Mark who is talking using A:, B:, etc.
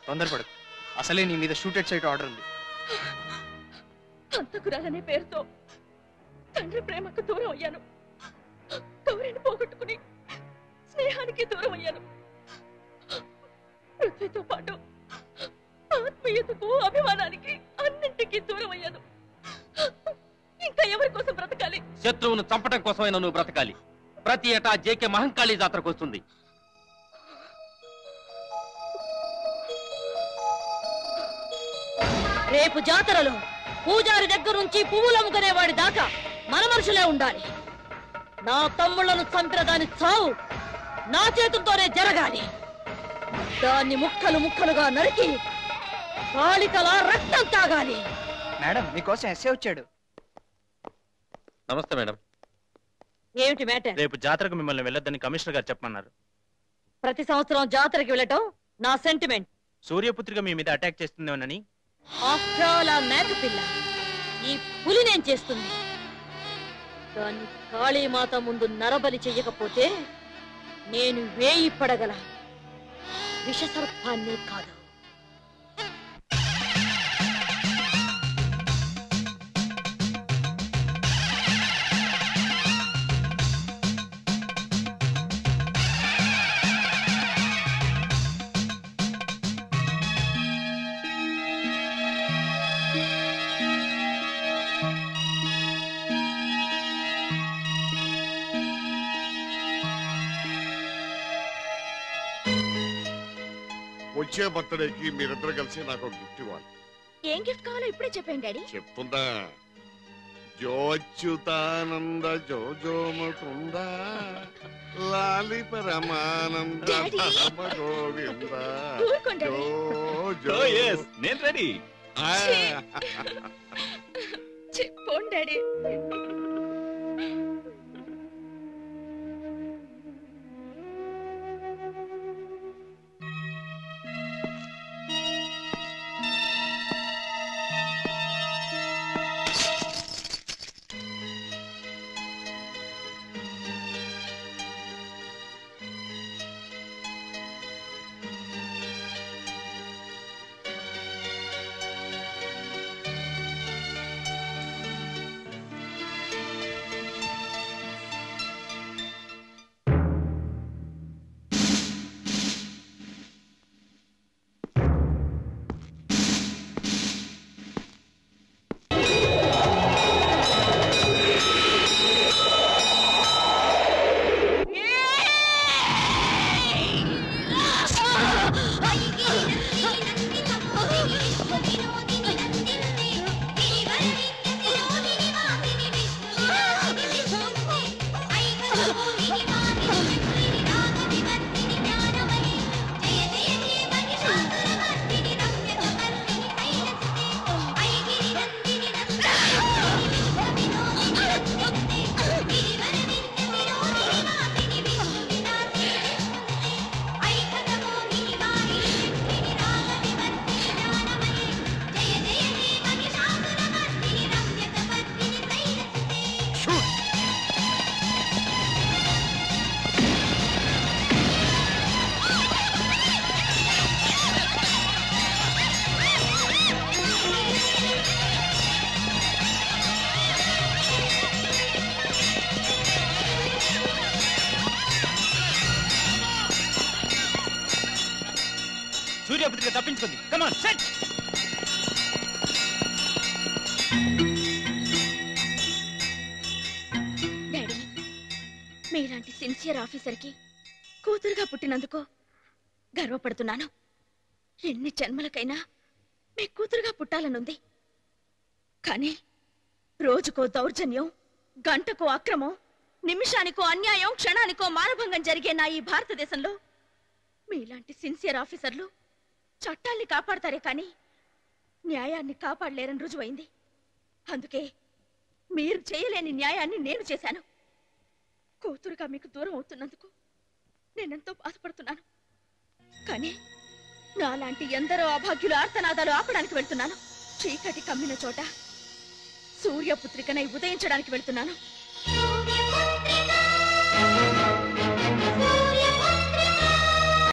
A: తొందరపడకు అసలే నీ మీద షూటెడ్ సైట్ ఆర్డర్ ఉంది
B: హంతకురాలనే పేరుతో తండ్రి ప్రేమకు దూరం అయ్యాను గౌరిని పోగొట్టుకుని స్నేహానికి దూరం అయ్యాను పృథ్వీతో పాటు ఆత్మీయతకు అభిమానానికి అన్నింటికీ దూరం అయ్యాను ఇంకా ఎవరి కోసం బ్రతకాలి
C: శత్రువును చంపడం కోసమైనా నువ్వు బ్రతకాలి ప్రతి ఏటా జేకే మహంకాళి జాతరకు వస్తుంది
B: రేపు జాతరలో పూజారి దగ్గర నుంచి పువ్వులు అమ్ముకునేవాడి దాకా మన మనుషులే ఉండాలి నా తమ్ముళ్లను చంపిన దాని చావు నా చేతులతోనే జరగాలి దాన్ని ముక్కలు ముక్కలుగా నరికి కాళికలా రక్తం తాగాలి
A: మేడం మీకోసం ఎస్ఏ వచ్చాడు
D: నమస్తే మేడం
B: ఏమిటి మ్యాటర్
E: రేపు జాతరకు మిమ్మల్ని వెళ్ళొద్దని కమిషనర్ గారు చెప్పమన్నారు
B: ప్రతి సంవత్సరం జాతరకి వెళ్ళటం నా సెంటిమెంట్
E: సూర్యపుత్రిక మీ మీద అటాక్ చేస్తుందేమోనని
B: ఆఫ్టర్ ఆల్ ఆ మేకపిల్ల ఈ పులి నేను చేస్తుంది దాన్ని కాళీమాత ముందు నరబలి చెయ్యకపోతే నేను వేయి పడగల విషసర్పాన్ని కాదు
F: వచ్చే బర్త్డేకి మీరిద్దరు కలిసి నాకు ఒక గిఫ్ట్ ఇవ్వాలి
B: ఏం గిఫ్ట్ కావాలో ఇప్పుడే చెప్పండి డాడీ
F: చెప్తుందా జోచ్యుతానంద జోజోముకుంద లాలి పరమానంద
B: Daddy.
F: పరమ గోవింద
B: ఊరుకోండి
F: జో
B: డాడీ.
F: జో
E: నేను రెడీ
F: ఆ,
B: చెప్పండి డాడీ
E: సూర్యపుత్రిక తప్పించుకుంది కమాన్ సెట్
B: డాడీ మీలాంటి సిన్సియర్ ఆఫీసర్కి కూతురుగా పుట్టినందుకు గర్వపడుతున్నాను ఎన్ని జన్మలకైనా మీ కూతురుగా పుట్టాలనుంది కానీ రోజుకో దౌర్జన్యం గంటకో అక్రమం నిమిషానికో అన్యాయం క్షణానికో మానభంగం జరిగే నా ఈ భారతదేశంలో మీలాంటి సిన్సియర్ ఆఫీసర్లు చట్టాల్ని కాపాడతారే కానీ న్యాయాన్ని కాపాడలేరని రుజువైంది అందుకే మీరు చేయలేని న్యాయాన్ని నేను చేశాను కూతురుగా మీకు దూరం అవుతున్నందుకు నేనెంతో బాధపడుతున్నాను కానీ నాలాంటి ఎందరో అభాగ్యుల ఆర్తనాదాలు ఆపడానికి వెళ్తున్నాను చీకటి కమ్మిన చోట సూర్యపుత్రికనై ఉదయించడానికి వెళ్తున్నాను
G: సూర్యపుత్రిక